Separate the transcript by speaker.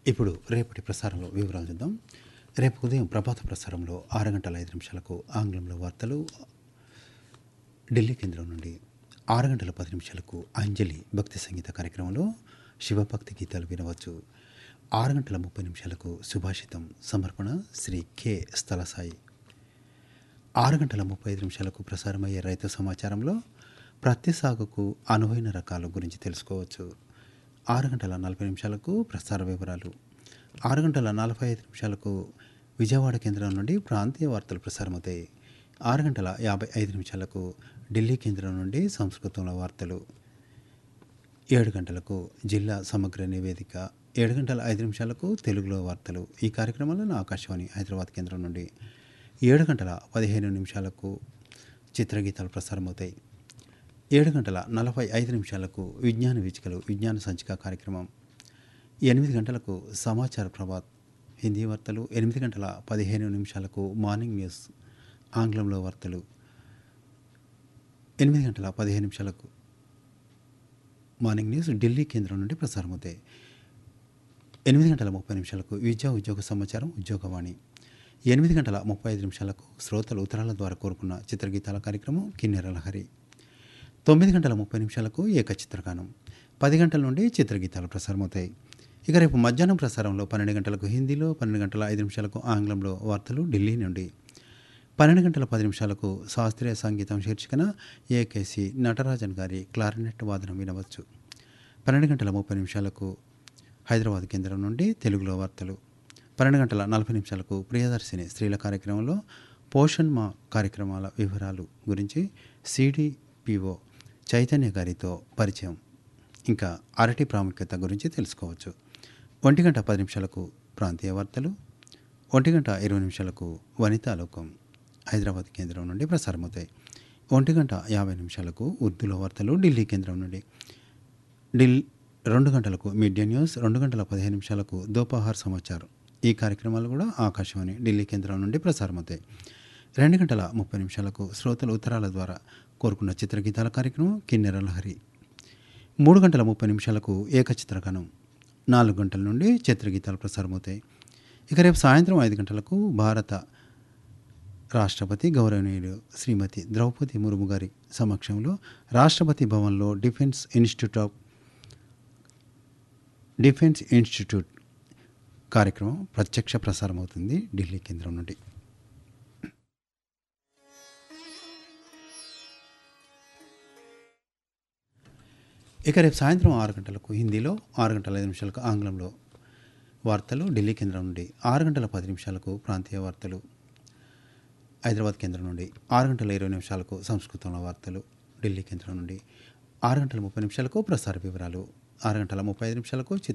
Speaker 1: ఇప్పుడు రేపటి ప్రసారంలో వివరాలు చూద్దాం రేపు ఉదయం ప్రభాత ప్రసారంలో ఆరు గంటల ఐదు నిమిషాలకు ఆంగ్లంలో వార్తలు ఢిల్లీ కేంద్రం నుండి ఆరు గంటల పది నిమిషాలకు అంజలి భక్తి సంగీత కార్యక్రమంలో శివభక్తి గీతాలు వినవచ్చు ఆరు గంటల ముప్పై నిమిషాలకు సుభాషితం సమర్పణ శ్రీ కె స్థలసాయి ఆరు గంటల ముప్పై ఐదు నిమిషాలకు ప్రసారమయ్యే రైతు సమాచారంలో ప్రత్తి సాగుకు అనువైన రకాల గురించి తెలుసుకోవచ్చు ఆరు గంటల నలభై నిమిషాలకు ప్రసార వివరాలు ఆరు గంటల నలభై ఐదు నిమిషాలకు విజయవాడ కేంద్రం నుండి ప్రాంతీయ వార్తలు ప్రసారమవుతాయి ఆరు గంటల యాభై ఐదు నిమిషాలకు ఢిల్లీ కేంద్రం నుండి సంస్కృతంలో వార్తలు ఏడు గంటలకు జిల్లా సమగ్ర నివేదిక ఏడు గంటల ఐదు నిమిషాలకు తెలుగులో వార్తలు ఈ కార్యక్రమంలో ఆకాశవాణి హైదరాబాద్ కేంద్రం నుండి ఏడు గంటల పదిహేను నిమిషాలకు చిత్రగీతాలు ప్రసారమవుతాయి ఏడు గంటల నలభై ఐదు నిమిషాలకు విజ్ఞాన వీచికలు విజ్ఞాన సంచిక కార్యక్రమం ఎనిమిది గంటలకు సమాచార ప్రభాత్ హిందీ వార్తలు ఎనిమిది గంటల పదిహేను నిమిషాలకు మార్నింగ్ న్యూస్ ఆంగ్లంలో వార్తలు ఎనిమిది గంటల పదిహేను నిమిషాలకు మార్నింగ్ న్యూస్ ఢిల్లీ కేంద్రం నుండి ప్రసారమవుతాయి ఎనిమిది గంటల ముప్పై నిమిషాలకు విద్యా ఉద్యోగ సమాచారం ఉద్యోగవాణి ఎనిమిది గంటల ముప్పై ఐదు నిమిషాలకు శ్రోతలు ఉత్తరాల ద్వారా కోరుకున్న చిత్రగీతాల కార్యక్రమం కిన్నెర లహరి తొమ్మిది గంటల ముప్పై నిమిషాలకు ఏకచిత్రగానం పది గంటల నుండి చిత్రగీతాలు ప్రసారమవుతాయి ఇక రేపు మధ్యాహ్నం ప్రసారంలో పన్నెండు గంటలకు హిందీలో పన్నెండు గంటల ఐదు నిమిషాలకు ఆంగ్లంలో వార్తలు ఢిల్లీ నుండి పన్నెండు గంటల పది నిమిషాలకు శాస్త్రీయ సంగీతం శీర్షికన ఏకేసి నటరాజన్ గారి క్లారినెట్ వాదనం వినవచ్చు పన్నెండు గంటల ముప్పై నిమిషాలకు హైదరాబాద్ కేంద్రం నుండి తెలుగులో వార్తలు పన్నెండు గంటల నలభై నిమిషాలకు ప్రియదర్శిని స్త్రీల కార్యక్రమంలో పోషణ్ మా కార్యక్రమాల వివరాలు గురించి సిడిపిఓ చైతన్య గారితో పరిచయం ఇంకా అరటి ప్రాముఖ్యత గురించి తెలుసుకోవచ్చు ఒంటి గంట పది నిమిషాలకు ప్రాంతీయ వార్తలు ఒంటి గంట ఇరవై నిమిషాలకు వనితాలోకం హైదరాబాద్ కేంద్రం నుండి ప్రసారమవుతాయి ఒంటి గంట యాభై నిమిషాలకు ఉర్దూలో వార్తలు ఢిల్లీ కేంద్రం నుండి ఢిల్ రెండు గంటలకు మీడియా న్యూస్ రెండు గంటల పదిహేను నిమిషాలకు దోపహార్ సమాచారం ఈ కార్యక్రమాలు కూడా ఆకాశవాణి ఢిల్లీ కేంద్రం నుండి ప్రసారమవుతాయి రెండు గంటల ముప్పై నిమిషాలకు శ్రోతల ఉత్తరాల ద్వారా కోరుకున్న చిత్రగీతాల కార్యక్రమం కిన్నెర లహరి మూడు గంటల ముప్పై నిమిషాలకు ఏకచిత్రగానం నాలుగు గంటల నుండి చిత్రగీతాలు ప్రసారమవుతాయి ఇక రేపు సాయంత్రం ఐదు గంటలకు భారత రాష్ట్రపతి గౌరవనీయులు శ్రీమతి ద్రౌపది ముర్ము గారి సమక్షంలో రాష్ట్రపతి భవన్లో defence institute of defence institute కార్యక్రమం ప్రత్యక్ష ప్రసారం అవుతుంది ఢిల్లీ కేంద్రం నుండి ఇక రేపు సాయంత్రం ఆరు గంటలకు హిందీలో ఆరు గంటల ఐదు నిమిషాలకు ఆంగ్లంలో వార్తలు ఢిల్లీ కేంద్రం నుండి ఆరు గంటల పది నిమిషాలకు ప్రాంతీయ వార్తలు హైదరాబాద్ కేంద్రం నుండి ఆరు గంటల ఇరవై నిమిషాలకు సంస్కృతంలో వార్తలు ఢిల్లీ కేంద్రం నుండి ఆరు గంటల ముప్పై నిమిషాలకు ప్రసార వివరాలు ఆరు గంటల ముప్పై ఐదు నిమిషాలకు చిత్ర